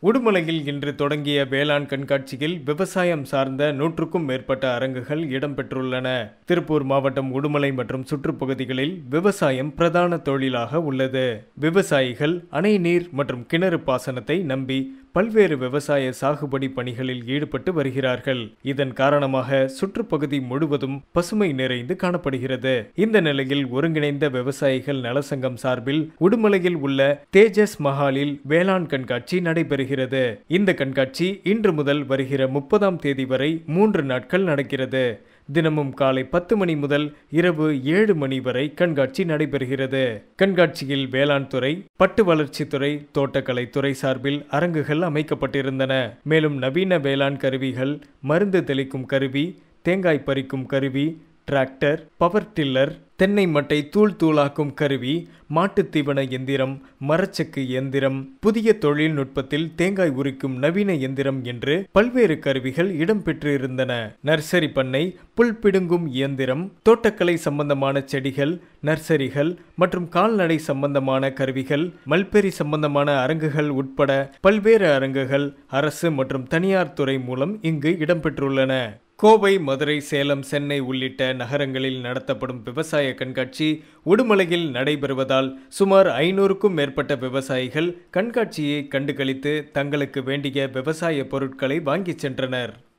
உடுமலையில் இன்று தொடங்கிய வேளாண் கண்காட்சியில் விவசாயம் சார்ந்த நூற்றுக்கும் மேற்பட்ட அரங்குகள் இடம்பெற்றுள்ளன திருப்பூர் மாவட்டம் உடுமலை மற்றும் சுற்றுப்பகுதிகளில் விவசாயம் பிரதான தொழிலாக உள்ளது விவசாயிகள் அணை நீர் மற்றும் கிணறு பாசனத்தை நம்பி பல்வேறு விவசாய சாகுபடி பணிகளில் ஈடுபட்டு வருகிறார்கள் இதன் காரணமாக சுற்றுப்பகுதி முழுவதும் பசுமை நிறைந்து காணப்படுகிறது இந்த நிலையில் ஒருங்கிணைந்த விவசாயிகள் நலசங்கம் சார்பில் உடுமலையில் உள்ள தேஜஸ் மஹாலில் வேளாண் கண்காட்சி நடைபெறுகிறது இந்த கண்காட்சி இன்று முதல் வருகிற முப்பதாம் தேதி வரை மூன்று நாட்கள் நடக்கிறது தினமும் காலை பத்து மணி முதல் இரவு ஏழு மணி வரை கண்காட்சி நடைபெறுகிறது கண்காட்சியில் வேளாண் துறை பட்டு வளர்ச்சித்துறை தோட்டக்கலைத்துறை சார்பில் அரங்குகள் அமைக்கப்பட்டிருந்தன மேலும் நவீன வேளாண் கருவிகள் மருந்து தெளிக்கும் கருவி தேங்காய் பறிக்கும் கருவி டிராக்டர் பவர் டில்லர் தென்னை மட்டை தூள் தூளாக்கும் கருவி மாட்டுத் தீவன எந்திரம் மரச்செக்கு எந்திரம் புதிய தொழில்நுட்பத்தில் தேங்காய் உரிக்கும் நவீன எந்திரம் என்று பல்வேறு கருவிகள் இடம்பெற்றிருந்தன நர்சரி பண்ணை புல் பிடுங்கும் இயந்திரம் தோட்டக்கலை சம்பந்தமான செடிகள் நர்சரிகள் மற்றும் கால்நடை சம்பந்தமான கருவிகள் மல்பெரி சம்பந்தமான அரங்குகள் உட்பட பல்வேறு அரங்குகள் அரசு மற்றும் தனியார் துறை மூலம் இங்கு இடம்பெற்றுள்ளன கோவை மதுரை சேலம் சென்னை உள்ளிட்ட நகரங்களில் நடத்தப்படும் விவசாய கண்காட்சி உடுமலையில் நடைபெறுவதால் சுமார் ஐநூறுக்கும் மேற்பட்ட விவசாயிகள் கண்காட்சியை கண்டுகளித்து தங்களுக்கு வேண்டிய விவசாய பொருட்களை வாங்கிச் சென்றனர்